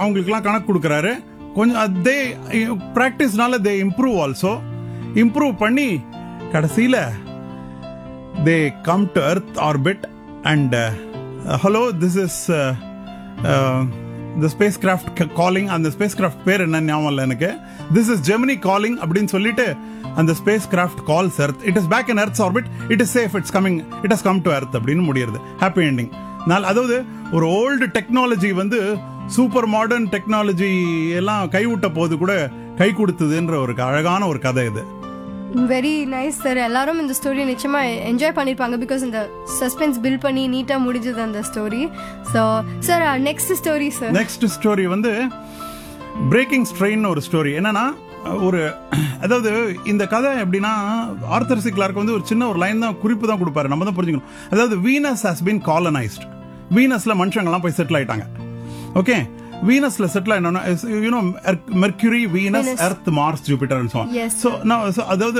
அவங்களுக்குலாம் கணக்கு கொடுக்குறாரு கொஞ்சம் தே ப்ராக்டிஸ்னால தே இம்ப்ரூவ் ஆல்சோ இம்ப்ரூவ் பண்ணி கடைசியில் they come to earth orbit and hello this is the spacecraft calling அந்த ஸ்பேஸ் கிராஃப்ட் பேர் என்ன ஞாபகம் இல்லை எனக்கு திஸ் இஸ் ஜெமினி காலிங் அப்படின்னு சொல்லிட்டு அந்த spacecraft calls earth it is back in earth's orbit it is safe it's coming it is come to earth அப்படின்னு முடியுது ஹாப்பி எண்டிங் நாள் அதாவது ஒரு ஓல்டு டெக்னாலஜி வந்து சூப்பர் மாடர்ன் டெக்னாலஜி எல்லாம் கைவிட்ட போது கூட கை கொடுத்ததுன்ற ஒரு அழகான ஒரு கதை இது வெரி நைஸ் சார் எல்லாரும் இந்த ஸ்டோரி நிச்சயமா என்ஜாய் பண்ணிருப்பாங்க பிகாஸ் இந்த சஸ்பென்ஸ் பில் பண்ணி நீட்டா முடிஞ்சது அந்த story so sir next story sir next story வந்து பிரேக்கிங் ஸ்ட்ரெயின் ஒரு ஸ்டோரி என்னன்னா ஒரு அதாவது இந்த கதை எப்படின்னா ஆர்த்தர் சி கிளார்க் வந்து ஒரு சின்ன ஒரு லைன் தான் குறிப்பு தான் கொடுப்பாரு நம்ம தான் புரிஞ்சுக்கணும் அதாவது வீனஸ் ஹஸ் பீன் காலனைஸ்ட் வீனஸ்ல மனுஷங்கள்லாம் போய் செட்டில் ஆயிட்டாங்க ஓகே வீனஸ்ல செட்டில் ஆயிட்டோம்னா you know Mercury Venus Earth Mars Jupiter Yes, so நான் so அதாவது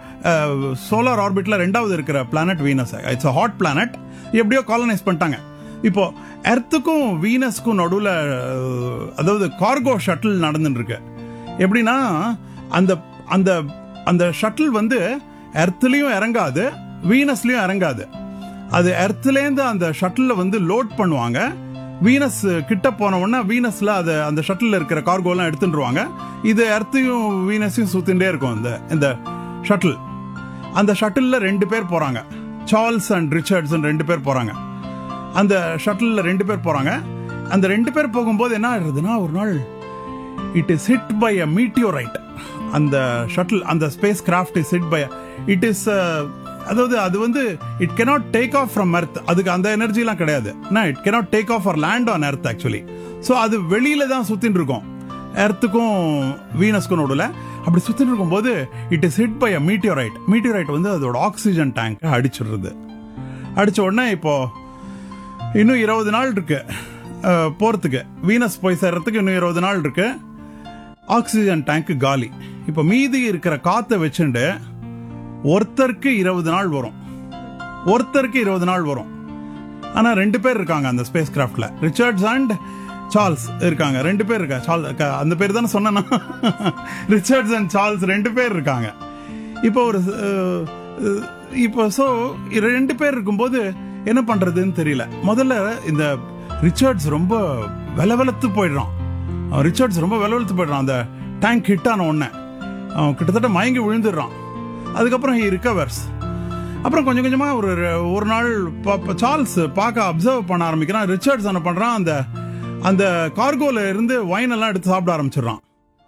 சோலார் ஆர்பிட்ல ரெண்டாவது இருக்கிற planet Venus it's hot planet எப்படியோ காலனைஸ் பண்ணிட்டாங்க இப்போ எர்த்துக்கும் வீனஸ்க்கும் நடுவில் அதாவது கார்கோ ஷட்டில் நடந்துட்டு இருக்கு எப்படின்னா அந்த அந்த அந்த ஷட்டில் வந்து எர்த்லயும் இறங்காது வீனஸ்லயும் இறங்காது அது எர்த்லேருந்து அந்த ஷட்டில் வந்து லோட் பண்ணுவாங்க வீனஸ் கிட்ட போன உடனே வீனஸ்ல அது அந்த ஷட்டில் இருக்கிற கார்கோலாம் எடுத்துட்டுருவாங்க இது எர்த்தையும் வீனஸையும் சுத்தின்றே இருக்கும் இந்த இந்த ஷட்டில் அந்த ஷட்டில்ல ரெண்டு பேர் போறாங்க சார்ல்ஸ் அண்ட் ரிச்சர்ட்ஸ் ரெண்டு பேர் போறாங்க அந்த ஷட்டில்ல ரெண்டு பேர் போறாங்க அந்த ரெண்டு பேர் போகும்போது என்ன ஆயிடுறதுன்னா ஒரு நாள் it is hit by a meteorite அந்த ஷட்டில் அந்த spacecraft is hit by it is அதாவது அது வந்து it cannot take off from earth அதுக்கு அந்த எனர்ஜிலாம் கிடையாது it cannot take off or land on earth actually so அது வெளியில தான் சுத்தின்னு இருக்கும் எர்த்துக்கும் வீனஸ்க்கும் நடுவில் அப்படி சுத்தின்னு இருக்கும்போது it is hit by a meteorite meteorite வந்து அதோட ஆக்சிஜன் டேங்க் அடிச்சிடுறது அடிச்ச உடனே இப்போ இன்னும் இருபது நாள் இருக்கு அஹ், போறதுக்கு வீனஸ் போய் சேர்றதுக்கு இன்னும் இருபது நாள் இருக்கு ஆக்சிஜன் டேங்க் காலி இப்போ மீதி இருக்கிற காத்தை வச்சுண்டு ஒருத்தருக்கு இருபது நாள் வரும் ஒருத்தருக்கு இருபது நாள் வரும் ஆனா ரெண்டு பேர் இருக்காங்க அந்த ஸ்பேஸ் கிராஃப்ட்ல ரிச்சர்ட்ஸ் அண்ட் சார்ல்ஸ் இருக்காங்க ரெண்டு பேர் இருக்கா சார்ல் க- அந்த பேர் தானே சொன்னேன்னா ரிச்சர்ட்ஸ் அண்ட் சார்ல்ஸ் ரெண்டு பேர் இருக்காங்க இப்போ ஒரு அஹ், அஹ், இப்போ ஸோ ரெண்டு பேர் இருக்கும்போது என்ன பண்றதுன்னு தெரியல முதல்ல இந்த ரிச்சர்ட்ஸ் ரொம்ப வெலவெலத்து போயிடுறான் அவன் ரிச்சர்ட்ஸ் ரொம்ப வெலவெலத்து போயிடுறான் அந்த டேங்க் ஹிட் ஆன உடனே அவன் கிட்டத்தட்ட மயங்கி விழுந்துடுறான் அதுக்கப்புறம் ஹி ரிகவர்ஸ் அப்புறம் கொஞ்சம் கொஞ்சமா ஒரு ஒரு நாள் பா- பா- சார்ல்ஸ் பார்க்க அப்சர்வ் பண்ண ஆரம்பிக்கிறான் ரிச்சர்ட்ஸ் என்ன பண்றான் அந்த அந்த கார்கோல இருந்து வைன் எல்லாம் எடுத்து சாப்பிட ஆரம்பிச்சிடுறான்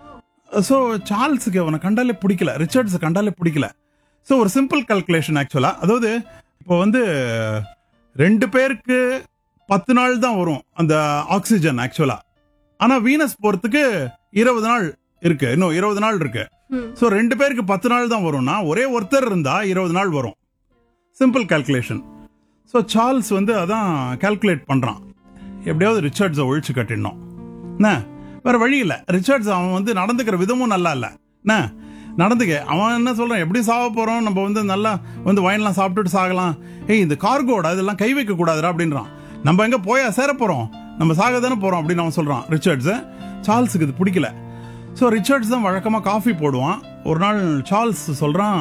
ஸோ சார்ல்ஸுக்கு அவனை கண்டாலே பிடிக்கல ரிச்சர்ட்ஸ் கண்டாலே பிடிக்கல ஸோ ஒரு சிம்பிள் கல்குலேஷன் ஆக்சுவலா அதாவது இப்போ வந்து ரெண்டு பேருக்கு பத்து நாள் தான் வரும் அந்த ஆக்சிஜன் ஆக்சுவலா ஆனா வீனஸ் போறதுக்கு இருபது நாள் இருக்கு இன்னும் இருபது நாள் இருக்கு ஸோ ரெண்டு பேருக்கு பத்து நாள் தான் வரும்னா ஒரே ஒருத்தர் இருந்தா இருபது நாள் வரும் சிம்பிள் கால்குலேஷன் ஸோ சார்ல்ஸ் வந்து அதான் கால்குலேட் பண்றான் எப்படியாவது ரிச்சர்ட்ஸை ஒழிச்சு கட்டிடணும் என்ன வேற வழி இல்லை ரிச்சர்ட்ஸ் அவன் வந்து நடந்துக்கிற விதமும் நல்லா இல்லை என்ன நடந்துக்க அவன் என்ன சொல்றான் எப்படி சாக போறோம் நம்ம வந்து நல்லா வந்து வைன்லாம் சாப்பிட்டுட்டு சாகலாம் ஏய் இந்த கார்கோட இதெல்லாம் கை வைக்க கூடாதுடா அப்படின்றான் நம்ம எங்க போயா சேர போறோம் நம்ம சாக தானே போறோம் அப்படின்னு அவன் சொல்றான் ரிச்சர்ட்ஸ் சார்ல்ஸுக்கு இது பிடிக்கல ஸோ ரிச்சர்ட்ஸ் தான் வழக்கமாக காஃபி போடுவான் ஒரு நாள் சார்ல்ஸ் சொல்கிறான்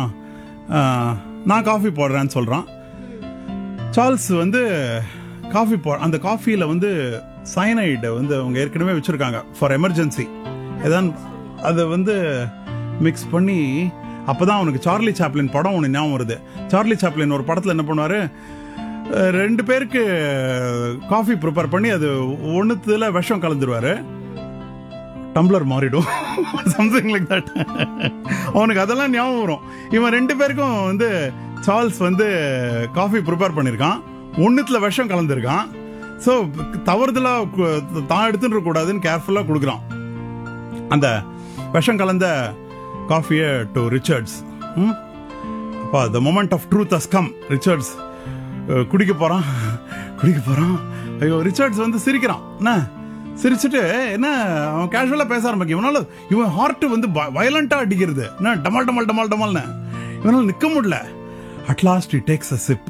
நான் காஃபி போடுறேன்னு சொல்கிறான் சார்ல்ஸ் வந்து காஃபி போ அந்த காஃபியில் வந்து சயனைடு வந்து அவங்க ஏற்கனவே வச்சுருக்காங்க ஃபார் எமர்ஜென்சி ஏதான் அதை வந்து மிக்ஸ் பண்ணி அப்பதான் அவனுக்கு சார்லி சாப்ளின் படம் ஒன்று ஞாபகம் வருது சார்லி சாப்ளின் ஒரு படத்தில் என்ன பண்ணுவார் ரெண்டு பேருக்கு காஃபி ப்ரிப்பேர் பண்ணி அது ஒன்றுத்துல விஷம் கலந்துருவாரு டம்ளர் மாறிடும் சம்திங் லைக் தட் அவனுக்கு அதெல்லாம் ஞாபகம் வரும் இவன் ரெண்டு பேருக்கும் வந்து சார்ல்ஸ் வந்து காஃபி ப்ரிப்பேர் பண்ணியிருக்கான் ஒன்றுத்துல விஷம் கலந்துருக்கான் ஸோ தவறுதலா கு- தான் எடுத்துட்டு கூடாதுன்னு கேர்ஃபுல்லாக கொடுக்குறான் அந்த விஷம் கலந்த காஃபியை டு ரிச்சர்ட்ஸ் அப்பா the moment of truth has come Richards ah, குடிக்க போறான் குடிக்க போறான் ஐயோ ரிச்சர்ட்ஸ் வந்து சிரிக்கிறான் என்ன சிரிச்சுட்டு என்ன அவன் கேஷுவலா பேச ஆரம்பிக்கும் இவனால இவன் ஹார்ட் வந்து வயலண்டா அடிக்கிறது என்ன டமால் டமால் டமால் டமால்னு இவனால நிக்க முடியல at last it takes a sip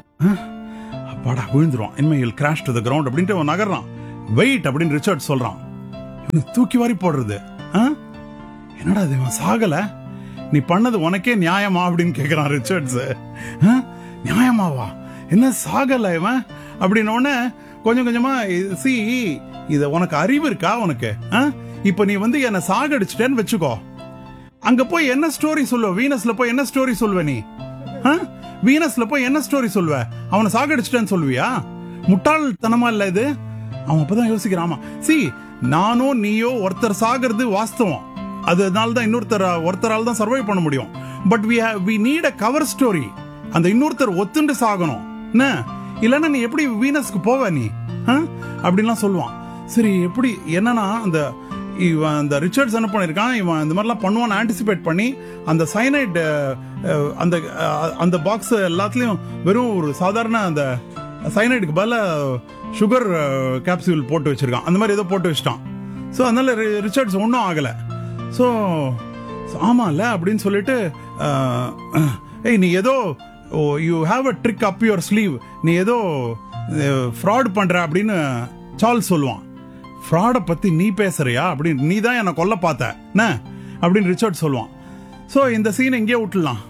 அப்பாடா விழுந்துரும் இனிமே will crash to the ground அப்படின்ட்டு அவன் நகர்றான் வெயிட் அப்படின்னு ரிச்சர்ட் சொல்றான் இவனை தூக்கி வாரி போடுறது ஆ? என்னடா இது இவன் சாகல நீ பண்ணது உனக்கே நியாயமா அப்படின்னு கேக்குறான் ரிச்சர்ட்ஸ் ஆ? நியாயமாவா என்ன சாகல இவன் அப்படின்ன உடனே கொஞ்சம் கொஞ்சமா சி இத உனக்கு அறிவு இருக்கா உனக்கு ஆ? இப்ப நீ வந்து என்ன சாகடிச்சிட்டேன்னு வச்சுக்கோ அங்க போய் என்ன ஸ்டோரி சொல்லுவ வீனஸ்ல போய் என்ன ஸ்டோரி சொல்லுவ நீ ஆ? வீனஸ்ல போய் என்ன ஸ்டோரி சொல்லுவ அவனை சாகடிச்சிட்டேன்னு சொல்லுவியா முட்டாள்தனமா இல்ல இது அவன் அப்பதான் யோசிக்கிறான் ஆமா சி நானோ நீயோ ஒருத்தர் சாகிறது வாஸ்தவம் அதனால தான் இன்னொருத்தர் ஒருத்தரால தான் சர்வை பண்ண முடியும் but we we need a cover story அந்த இன்னொருத்தர் ஒத்துண்டு சாகணும் என்ன இல்லைன்னா நீ எப்படி வீனஸ்க்கு போவ நீ ஆ? அப்படின்லாம் சொல்லுவான் சரி எப்படி என்னன்னா அந்த இவன் அந்த ரிச்சர்ட்ஸ் என்ன பண்ணிருக்கான் இவன் இந்த மாதிரிலாம் பண்ணுவான்னு ஆன்டிசிபேட் பண்ணி அந்த சைனைட் அந்த அஹ், அந்த பாக்ஸ் எல்லாத்துலயும் வெறும் ஒரு சாதாரண அந்த சைனைடுக்கு பதிலா சுகர் கேப்சூல் போட்டு வச்சிருக்கான் அந்த மாதிரி ஏதோ போட்டு வச்சிட்டான் ஸோ அதனால ரி- ரிச்சர்ட்ஸ் ஒன்றும் ஆகலை ஸோ ஆமாம்ல அப்படின்னு சொல்லிட்டு அஹ், அஹ், ஏய் நீ ஏதோ you have a trick up your sleeve நீ ஏதோ ஃப்ராட் பண்ற அப்படின்னு சார்ல்ஸ் சொல்லுவான் ஃப்ராடை பத்தி நீ பேசுறியா அப்படின்னு நீ தான் என்னை கொல்ல பார்த்த என்ன அப்படின்னு ரிச்சர்ட் சொல்லுவான் ஸோ இந்த சீன் எங்கேயே விட்டுலாம்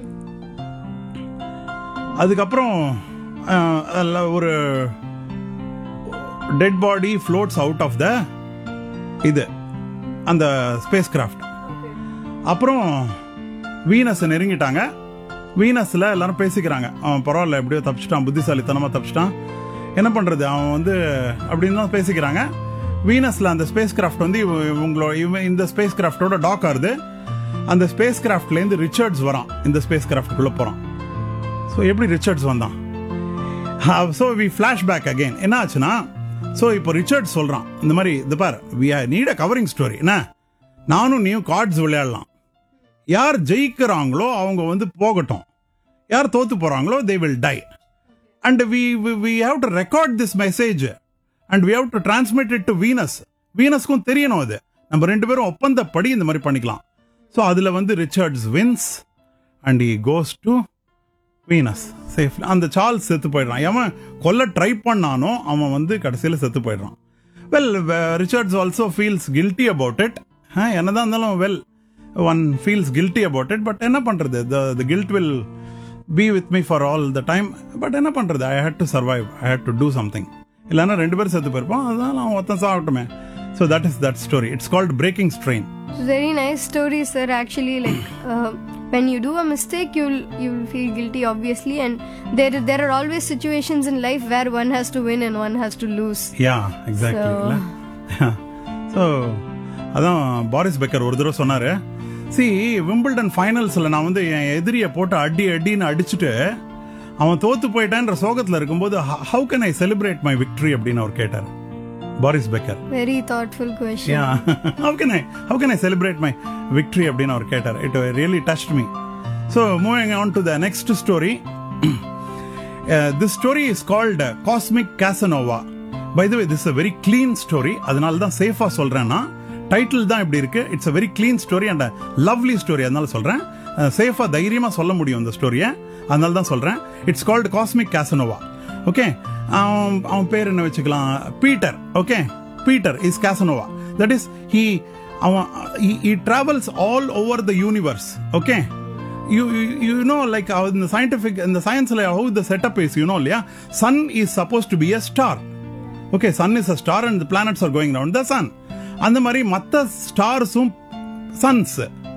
அதுக்கப்புறம் அஹ், அதுல ஒரு dead body floats out of the இது அந்த ஸ்பேஸ் கிராஃப்ட் அப்புறம் வீனஸ் நெருங்கிட்டாங்க வீனஸ்ல எல்லாரும் பேசிக்கிறாங்க அவன் பரவாயில்ல எப்படியோ தப்பிச்சிட்டான் புத்திசாலித்தனமா தப்பிச்சிட்டான் என்ன பண்றது அவன் வந்து அப்படின்னு தான் பேசிக்கிறாங்க வீனஸ்ல அந்த ஸ்பேஸ் கிராஃப்ட் வந்து இவ- இவங்களோட இவன் இந்த ஸ்பேஸ் கிராஃப்டோட டாக் ஆகுது அந்த ஸ்பேஸ் கிராஃப்ட்ல இருந்து ரிச்சர்ட்ஸ் வரான் இந்த ஸ்பேஸ் கிராஃப்டுக்குள்ள போறான் ஸோ எப்படி ரிச்சர்ட்ஸ் வந்தான் ஸோ வி பேக் அகைன் என்ன ஆச்சுன்னா ஸோ இப்போ ரிச்சர்ட் சொல்றான் இந்த மாதிரி இந்த for we need a covering story என்ன நானும் நீயும் கார்ட்ஸ் விளையாடலாம் யார் ஜெயிக்கிறாங்களோ அவங்க வந்து போகட்டும் யார் தோத்து போறாங்களோ they will die and we we have to record this message and we have to transmit it to Venus வீனஸ்க்கும் தெரியணும் அது நம்ம ரெண்டு பேரும் ஒப்பந்தப்படி இந்த மாதிரி பண்ணிக்கலாம் ஸோ அதுல வந்து Richards wins and he goes to Venus safe அந்த சார்ல்ஸ் செத்து போயிடுறான் எவன் கொல்ல ட்ரை பண்ணானோ அவன் வந்து கடைசியில் செத்து போயிடுறான் well Richards also feels guilty about it என்னதான் இருந்தாலும் well one feels guilty about it but என்ன பண்றது the guilt will be with me for all the time but என்ன பண்றது I had to survive I had to do something இல்லைன்னா ரெண்டு பேரும் செத்து போயிருப்போம் அதனால அவன் ஒருத்தன் சாப்பிட்டுமே so that is that story it's called breaking strain very nice story sir actually like uh, when you do a mistake you'll you'll feel guilty obviously and there there are always situations in life where one has to win and one has to lose yeah exactly So- இல்ல so அதான் Boris Becker ஒரு தடவை சொன்னாரு C Wimbledon ஃபைனல்ஸ்ல நான் வந்து என் எதிரியை போட்டு அடி அடின்னு அடிச்சுட்டு அவன் தோத்து போயிட்டான்ற சோகத்துல இருக்கும்போது how can I celebrate my victory அப்படின்னு அவர் கேட்டார் Boris Becker very thoughtful question yeah how can I how can I celebrate my victory அப்படின்னு அவர் கேட்டார் it really touched me so moving on to the next story this story is called cosmic Casanova by the way this a very clean story அதனால தான் சேஃபா சொல்றேன்னா title தான் இப்படி இருக்கு it's a very clean story and lovely story அதனால சொல்றேன் சேஃபா தைரியமா சொல்ல முடியும் இந்த ஸ்டோரியை அதனால தான் சொல்றேன் it's called cosmic Casanova okay அவன் அவன் பேர் என்ன வச்சுக்கலாம் Peter okay Peter is Casanova that is he அவன் he travels all over the universe okay you you, you know like how in the scientific in the science like how the setup is you know yeah sun is supposed to be a star okay sun is a star and the planets are going around the sun அந்த மாதிரி மற்ற ஸ்டார்ஸும் suns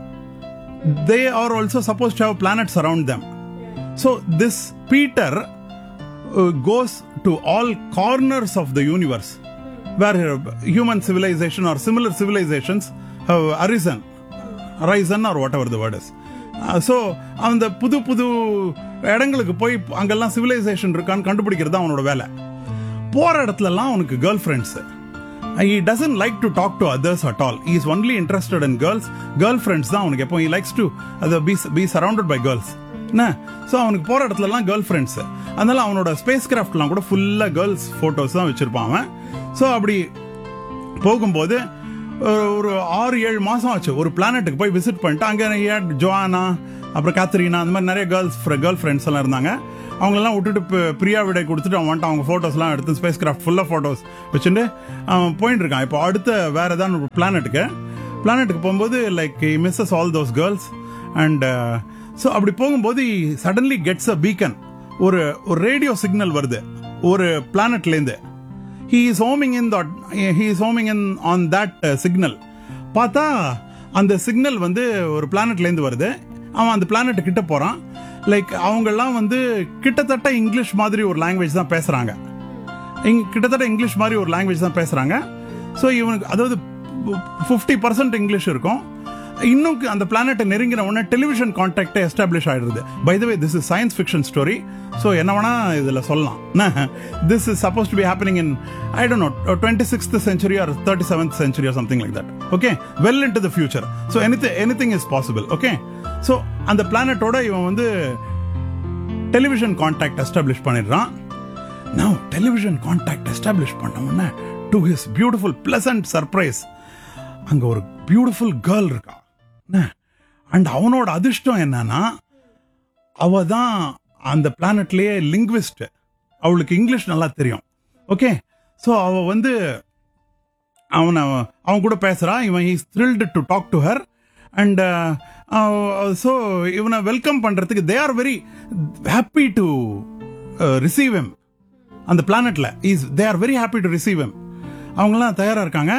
they are also supposed to have planets around them so this peter uh, goes to all corners of the universe where uh, human civilization or similar civilizations have arisen horizon or whatever the word is so அந்த புது புது இடங்களுக்கு போய் அங்கெல்லாம் civilisation இருக்கான்னு கண்டுபிடிக்கிறது தான் அவனோட வேலை போற இடத்துலலாம் அவனுக்கு girlfriends he doesn't like to talk to others at all he is only interested in girls girlfriends தான் அவனுக்கு எப்போ he likes to அது be be surrounded by girls என்ன ஸோ அவனுக்கு போற இடத்துலலாம் கேர்ள் ஃப்ரெண்ட்ஸ் அதனால அவனோட ஸ்பேஸ் கிராஃப்ட்லாம் கூட ஃபுல்லா கேர்ள்ஸ் போட்டோஸ் தான் வச்சிருப்பான் அவன் ஸோ அப்படி போகும்போது ஒரு- ஒரு ஆறு ஏழு மாசம் ஆச்சு ஒரு பிளானட்டுக்கு போய் விசிட் பண்ணிட்டு அங்க ஜோவானா அப்புறம் காத்ரீனா அந்த மாதிரி நிறைய கேர்ள்ஸ் கேர்ள் ஃப்ரெண்ட்ஸ் எல்லாம் இருந்தாங்க அவங்களெல்லாம் விட்டுட்டு பி- பிரியா விடை கொடுத்துட்டு அவன் வந்துட்டு அவங்க ஃபோட்டோஸ்லாம் எடுத்து ஸ்பேஸ் கிராஃப்ட் ஃபுல்லாக ஃபோட்டோஸ் வச்சுட்டு அவன் போயிட்டு இருக்கான் இப்போ அடுத்த வேற ஏதாவது ஒரு பிளானட்டுக்கு பிளானட்டுக்கு போகும்போது like misses all those girls and so அப்படி போகும்போது சடன்லி கெட்ஸ் அ பீக்கன் ஒரு ஒரு ரேடியோ சிக்னல் வருது ஒரு பிளானட்லேருந்து he is homing in that he is homing in on that signal பார்த்தா அந்த சிக்னல் வந்து ஒரு பிளானட்லேருந்து வருது அவன் அந்த பிளானட் கிட்ட போகிறான் லைக் அவங்கெல்லாம் வந்து கிட்டத்தட்ட இங்கிலீஷ் மாதிரி ஒரு லாங்குவேஜ் தான் பேசுகிறாங்க இங் கிட்டத்தட்ட இங்கிலீஷ் மாதிரி ஒரு லாங்குவேஜ் தான் பேசுகிறாங்க ஸோ இவனுக்கு அதாவது ஃபிஃப்டி பர்சன்ட் இங்கிலீஷ் இருக்கும் இன்னும் அந்த பிளானட்டை நெருங்கின உடனே டெலிவிஷன் கான்டாக்டை எஸ்டாப்ளிஷ் ஆயிடுது by the way this is science fiction story so என்ன வேணா இதில் சொல்லலாம் this is suppose to be happening in I don't know twenty sixth century or thirty seventh century or something like that okay well into the future so any any thing is possible okay so அந்த பிளானட்டோட இவன் வந்து television contact establish பண்ணிடுறான் now television contact establish பண்ண உடனே to his beautiful pleasant surprise அங்க ஒரு beautiful girl இருக்கா அண்ட் அவனோட அதிர்ஷ்டம் என்னன்னா அவ தான் அந்த பிளானட்லயே லிங்குவிஸ்ட் அவளுக்கு இங்கிலீஷ் நல்லா தெரியும் ஓகே ஸோ அவ வந்து அவனை அவன் கூட பேசுறான் இவன் is thrilled to talk to her and so இவனை வெல்கம் பண்றதுக்கு they are very happy to receive em அந்த பிளானட்ல is they are very happy to receive em அவங்கெல்லாம் தயாரா இருக்காங்க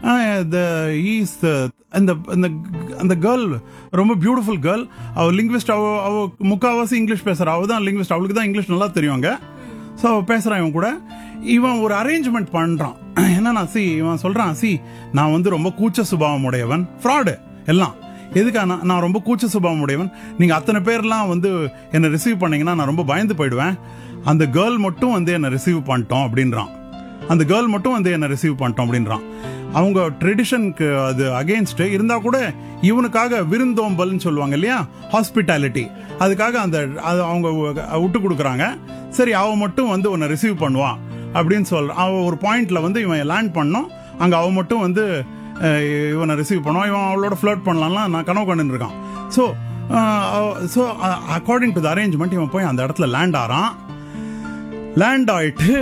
ஈஸ் அந்த அந்த அந்த கேர்ள் ரொம்ப பியூட்டிஃபுல் கேர்ள் அவ லிங்குவிஸ்ட் அவ அவ முக்காவாசி இங்கிலீஷ் பேசுறா அவ தான் லிங்குவிஸ்ட் அவளுக்கு தான் இங்கிலீஷ் நல்லா தெரியுங்க ஸோ அவ பேசுறான் இவன் கூட இவன் ஒரு அரேஞ்ச்மெண்ட் பண்றான் என்னன்னா சி இவன் சொல்றான் சி நான் வந்து ரொம்ப கூச்ச சுபாவம் உடையவன் ஃப்ராடு எல்லாம் எதுக்கான நான் ரொம்ப கூச்ச சுபாவம் உடையவன் நீங்க அத்தனை பேர்லாம் வந்து என்னை ரிசீவ் பண்ணீங்கன்னா நான் ரொம்ப பயந்து போயிடுவேன் அந்த கேர்ள் மட்டும் வந்து என்னை ரிசீவ் பண்ணிட்டோம் அப்படின்றான் அந்த கேர்ள் மட்டும் வந்து என்னை ரிசீவ் பண்ணிட்டோம் அப்படின்றான் அவங்க ட்ரெடிஷனுக்கு அது அகேன்ஸ்ட் இருந்தா கூட இவனுக்காக விருந்தோம்பல்னு சொல்லுவாங்க இல்லையா ஹாஸ்பிட்டாலிட்டி அதுக்காக அந்த அது அவங்க விட்டு கொடுக்குறாங்க சரி அவ மட்டும் வந்து உன்னை ரிசீவ் பண்ணுவான் அப்படின்னு சொல்ற அவ ஒரு பாயிண்ட்ல வந்து இவன் லேண்ட் பண்ணோம் அங்க அவ மட்டும் வந்து அஹ், இவனை ரிசீவ் பண்ணுவான் இவன் அவளோட ஃபிளர்ட் பண்ணலாம்லாம் நான் கனவு கண்டு இருக்கான் so so according to the arrangement இவன் போய் அந்த இடத்துல லேண்ட் ஆறான் லேண்ட் ஆயிட்டு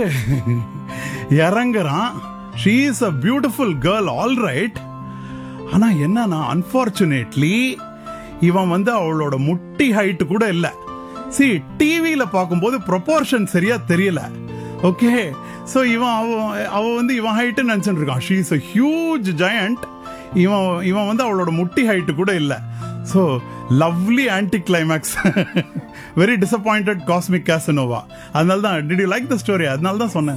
இறங்குறான் she is a beautiful girl all right ஆனா என்னன்னா அன்பார்ச்சுனேட்லி இவன் வந்து அவளோட முட்டி ஹைட் கூட இல்ல சி டிவியில பார்க்கும்போது ப்ரொபோர்ஷன் சரியா தெரியல ஓகே சோ இவன் அவ அவ வந்து இவன் ஹைட்டு நினைச்சிட்டு இருக்கான் she is a huge giant இவன் இவன் வந்து அவளோட முட்டி ஹைட் கூட இல்ல so lovely anticlimax very disappointed cosmic Casanova அதனால தான் did you like the story அதனால தான் சொன்னேன்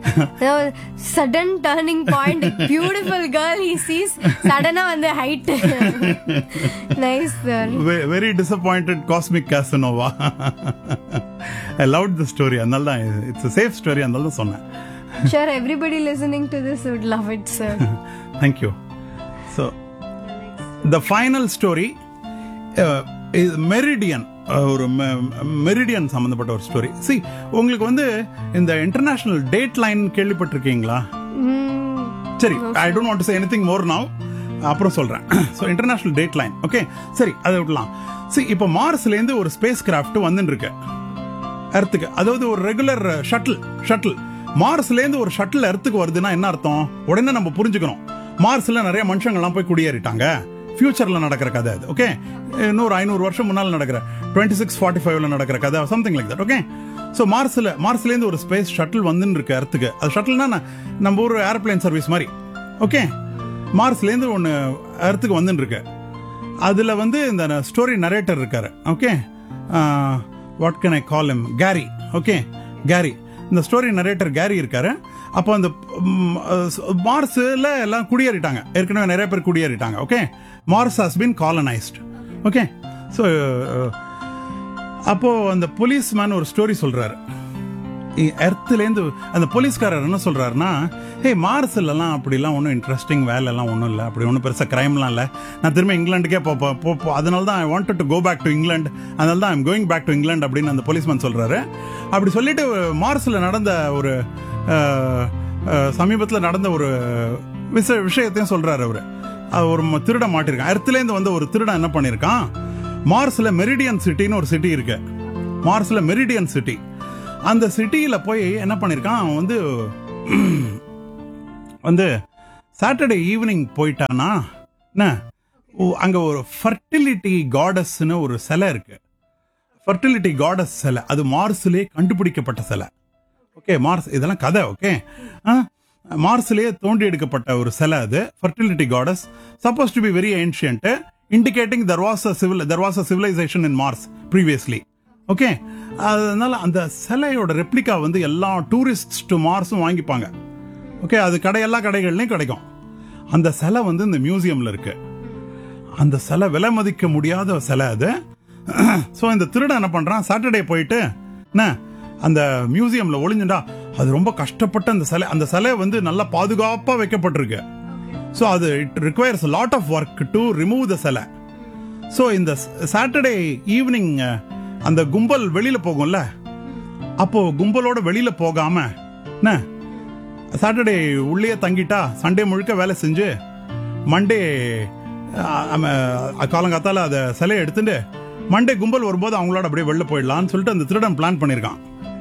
sudden turning point beautiful girl he sees சடனா வந்து height nice sir very disappointed cosmic Casanova I love the story அதனால தான் it's safe story அதனால தான் சொன்னேன் sure everybody listening to this would love it sir thank you so the final story meridian ஒரு meridian சம்பந்தப்பட்ட ஒரு ஸ்டோரி சி உங்களுக்கு வந்து இந்த இன்டர்நேஷனல் டேட் லைன் கேள்விப்பட்டிருக்கீங்களா சரி I don't want to say anything more now அப்புறம் சொல்றேன் so international date line okay சரி அதை விடலாம் சி இப்போ மார்ஸ்ல இருந்து ஒரு ஸ்பேஸ் கிராஃப்ட் வந்துட்டு இருக்கு எர்த்துக்கு அதாவது ஒரு ரெகுலர் ஷட்டில் ஷட்டில் மார்ஸ்ல இருந்து ஒரு ஷட்டில் எர்த்துக்கு வருதுன்னா என்ன அர்த்தம் உடனே நம்ம புரிஞ்சுக்கணும் மார்ஸ்ல நிறைய மனுஷங்கள்லாம் போய் குடியேறிட்டாங்க ஃபியூச்சர்ல நடக்கிற கதை அது ஓகே இன்னொரு ஐநூறு வருஷம் முன்னால் நடக்கிற டுவெண்ட்டி சிக்ஸ் ஃபார்ட்டி ஃபைவ்ல நடக்கிற கதை something like that okay so மார்ஸ்ல மார்ஸ்ல இருந்து ஒரு ஸ்பேஸ் ஷட்டில் வந்துன்னு இருக்கு எர்த்துக்கு அது ஷட்டில்னா நம்ம ஒரு ஏர்பிளைன் சர்வீஸ் மாதிரி ஓகே மார்ஸ்ல இருந்து ஒன்று எர்த்துக்கு வந்துன்னு இருக்கு அதுல வந்து இந்த ஸ்டோரி நரேட்டர் இருக்காரு okay what can I call em Gary okay Gary இந்த ஸ்டோரி நரேட்டர் கேரி இருக்காரு அப்போ அந்த மார்ஸ்ல எல்லாம் குடியேறிட்டாங்க ஏற்கனவே நிறைய பேர் குடியேறிட்டாங்க okay Mars has been colonised okay so அப்போ அந்த போலீஸ்மேன் ஒரு ஸ்டோரி சொல்றாரு எர்த்துலேருந்து அந்த போலீஸ்காரர் என்ன சொல்றாருன்னா ஹே மார்ஸ்லலாம் அப்படிலாம் ஒன்றும் இன்ட்ரெஸ்டிங் வேலைலாம் ஒன்றும் இல்லை அப்படி ஒன்றும் பெருசாக க்ரைம்லாம் இல்லை நான் திரும்ப இங்கிலாந்துக்கே போ போ- போ போ- அதனால தான் I wanted to go back to England அதனால தான் I'm going back to England அப்படின்னு அந்த போலீஸ்மேன் சொல்றாரு அப்படி சொல்லிட்டு மார்ஸ்ல நடந்த ஒரு சமீபத்தில் நடந்த ஒரு விஷ விஷயத்தையும் சொல்றாரு அவரு அது ஒரு ம- திருடன் மாட்டிருக்கான் எர்த்துலேருந்து வந்த ஒரு திருடன் என்ன பண்ணியிருக்கான் மார்ஸ்ல மெரிடியன் சிட்டின்னு ஒரு சிட்டி இருக்கு மார்ஸ்ல மெரிடியன் சிட்டி அந்த சிட்டியில போய் என்ன பண்ணிருக்கான் அவன் வந்து வந்து சாட்டர்டே ஈவினிங் போயிட்டானா என்ன ஓ, அங்க ஒரு ஃபர்டிலிட்டி காடஸ்னு ஒரு சிலை இருக்கு ஃபர்டிலிட்டி காடஸ் சிலை அது மார்ஸ்லயே கண்டுபிடிக்கப்பட்ட சிலை ஓகே மார்ஸ் இதெல்லாம் கதை ஓகே மார்ஸ்லயே தோண்டி எடுக்கப்பட்ட ஒரு சிலை அது fertility goddess suppose to be very ancient indicating there was a civil there was a civilisation in Mars previously okay அதனால அந்த சிலையோட ரெப்ளிகா வந்து எல்லா டூரிஸ்ட் டு மார்ஸும் வாங்கிப்பாங்க ஓகே அது கடை எல்லா கடைகள்லையும் கிடைக்கும் அந்த சிலை வந்து இந்த மியூசியம்ல இருக்கு அந்த சிலை விலை மதிக்க முடியாத சிலை அது ஸோ இந்த திருடன் என்ன பண்றான் சாட்டர்டே போயிட்டு என்ன அந்த மியூசியம்ல ஒளிஞ்சுடா அது ரொம்ப கஷ்டப்பட்ட அந்த சிலை அந்த சிலை வந்து நல்லா பாதுகாப்பா வைக்கப்பட்டிருக்கு ஸோ அது it requires lot of work to remove the சிலை ஸோ இந்த சாட்டர்டே ஈவினிங் அந்த கும்பல் வெளியில போகும்ல அப்போ கும்பலோட வெளியில போகாம என்ன சாட்டர்டே உள்ளே தங்கிட்டா சண்டே முழுக்க வேலை செஞ்சு மண்டே காலங்காத்தால அதை சிலையை எடுத்துட்டு மண்டே கும்பல் வரும்போது அவங்களோட அப்படியே வெளில போயிடலாம்னு சொல்லிட்டு அந்த திருடன் பிளான் பண்ணியிருக்கான்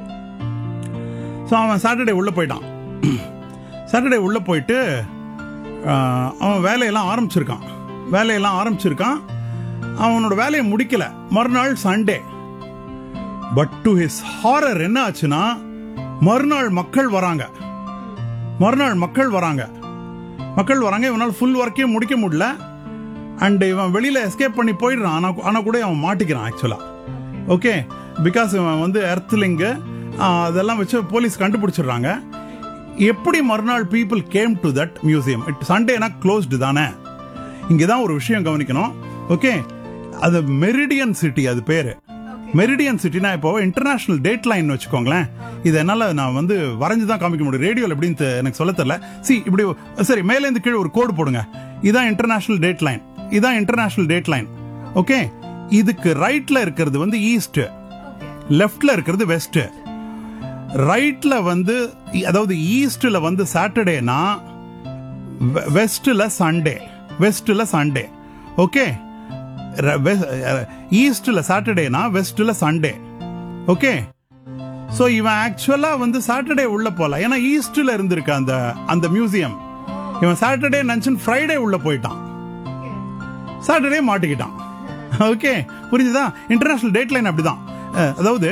ஸோ அவன் சாட்டர்டே உள்ள போயிட்டான் சாட்டர்டே உள்ள போயிட்டு ஆஹ், அவன் வேலையெல்லாம் ஆரம்பிச்சிருக்கான் வேலையெல்லாம் ஆரம்பிச்சிருக்கான் அவனோட வேலையை முடிக்கல மறுநாள் Sunday but to his horror என்ன ஆச்சுன்னா மறுநாள் மக்கள் வராங்க மறுநாள் மக்கள் வராங்க மக்கள் வராங்க இவனால் ஃபுல் ஒர்க்கையும் முடிக்க முடியல அண்ட் இவன் வெளியில எஸ்கேப் பண்ணி போயிடுறான் ஆனா ஆனா கூட அவன் மாட்டிக்கிறான் ஆக்சுவலா ஓகே பிகாஸ் இவன் வந்து எர்த்லிங்கு அதெல்லாம் வச்சு போலீஸ் கண்டுபிடிச்சிடுறாங்க எப்படி மறுநாள் people came to that museum it சண்டேனா க்ளோஸ்டு தானே இங்கே தான் ஒரு விஷயம் கவனிக்கணும் ஓகே அது மெரிடியன் சிட்டி அது பேரு மெரிடியன் சிட்டினா இப்போ இன்டர்நேஷனல் டேட் லைன் வச்சுக்கோங்களேன் இது என்னால நான் வந்து வரைஞ்சு தான் காமிக்க முடியும் ரேடியோல எப்படின்னு தெ- எனக்கு சொல்ல தெரியல சி இப்படி சரி மேலேருந்து கீழே ஒரு கோடு போடுங்க இதான் இன்டர்நேஷனல் டேட் லைன் இதான் இன்டர்நேஷனல் டேட் லைன் ஓகே இதுக்கு ரைட்ல இருக்கிறது வந்து ஈஸ்ட் லெஃப்ட்ல இருக்கிறது வெஸ்ட் ரைட்ல வந்து அதாவது ஈஸ்ட்ல வந்து சாட்டர்டேனா வெஸ்ட்ல சண்டே வெஸ்ட்ல சண்டே ஓகே ஈஸ்ட்ல சாட்டர்டேனா வெஸ்ட்ல சண்டே ஓகே சோ இவன் ஆக்சுவலா வந்து சாட்டர்டே உள்ள போல ஏன்னா ஈஸ்ட்ல இருந்திருக்கு அந்த அந்த மியூசியம் இவன் சாட்டர்டே நினைச்சுன்னு ஃப்ரைடே உள்ள போயிட்டான் சாட்டர்டே மாட்டிக்கிட்டான் ஓகே புரிஞ்சுதா இன்டர்நேஷனல் டேட் லைன் அப்படிதான் அஹ், அதாவது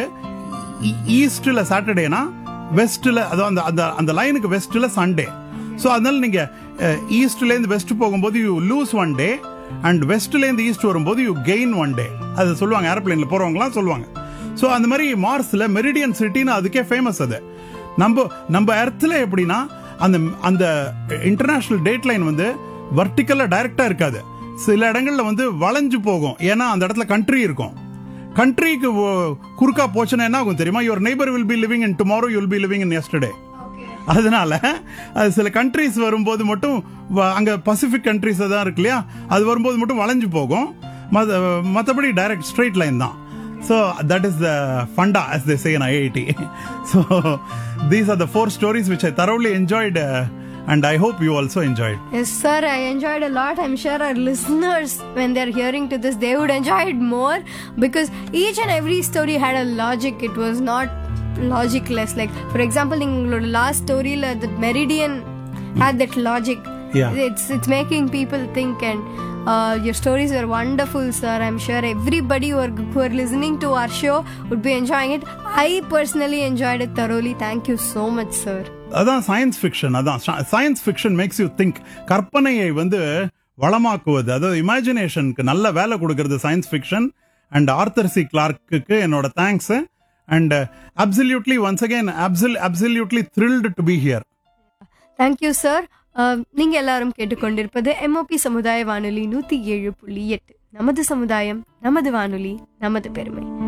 ஈஸ்ட்ல சாட்டர்டேனா வெஸ்ட்ல அதாவது அந்த அந்த அந்த லைனுக்கு வெஸ்ட்ல சண்டே ஸோ அதனால நீங்க ஈஸ்ட்ல இருந்து வெஸ்ட் போகும்போது you lose one day and வெஸ்ட்ல இருந்து ஈஸ்ட் வரும்போது யூ கெயின் ஒன் டே அது சொல்லுவாங்க ஏரோப்ளேன்ல போறவங்கலாம் சொல்லுவாங்க ஸோ அந்த மாதிரி மார்ஸ்ல மெரிடியன் சிட்டின்னு அதுக்கே ஃபேமஸ் அது நம்ம நம்ம எர்த்ல எப்படின்னா அந்த அந்த இன்டர்நேஷனல் டேட் லைன் வந்து வர்டிக்கலா டைரக்டா இருக்காது சில இடங்கள்ல வந்து வளைஞ்சு போகும் ஏன்னா அந்த இடத்துல கண்ட்ரி இருக்கும் கண்ட்ரிக்கு குறுக்கா போச்சுன்னா என்ன ஆகும் தெரியுமா your neighbour will be living in tomorrow you will be living in yesterday அதனால அது சில கண்ட்ரிஸ் வரும்போது மட்டும் வ- அங்க பசிபிக் கண்ட்ரிஸ் தான் இருக்கு இல்லையா அது வரும்போது மட்டும் வளைஞ்சு போகும் மத்த- மத்தபடி டைரக்ட் ஸ்ட்ரெயிட் லைன் தான் so that is the funda as they say in IIT so these are the four stories which I thoroughly enjoyed uh, and I hope you also enjoyed Yes, sir, I enjoyed a lot. I'm sure our listeners, when they're hearing to this, they would enjoy it more because each and every story had a logic. It was not logicless. Like, for example, in the last story, like, the Meridian had that logic. Yeah. It's it's making people think, and uh, your stories were wonderful, sir. I'm sure everybody who are, who are listening to our show would be enjoying it. I personally enjoyed it thoroughly. Thank you so much, sir. அதான் science fiction அதான் science fiction makes you think கற்பனையை வந்து வளமாக்குவது அதாவது இமேஜினேஷனுக்கு நல்ல வேலை கொடுக்கறது science fiction and Arthur C Clarke என்னோட thanks and absolutely once again அப்சல் absolutely thrilled to be here thank you sir நீங்க எல்லாரும் கேட்டுக்கொண்டிருப்பது எம்ஓபி சமுதாய வானொலி நூத்தி ஏழு புள்ளி எட்டு நமது சமுதாயம் நமது வானொலி நமது பெருமை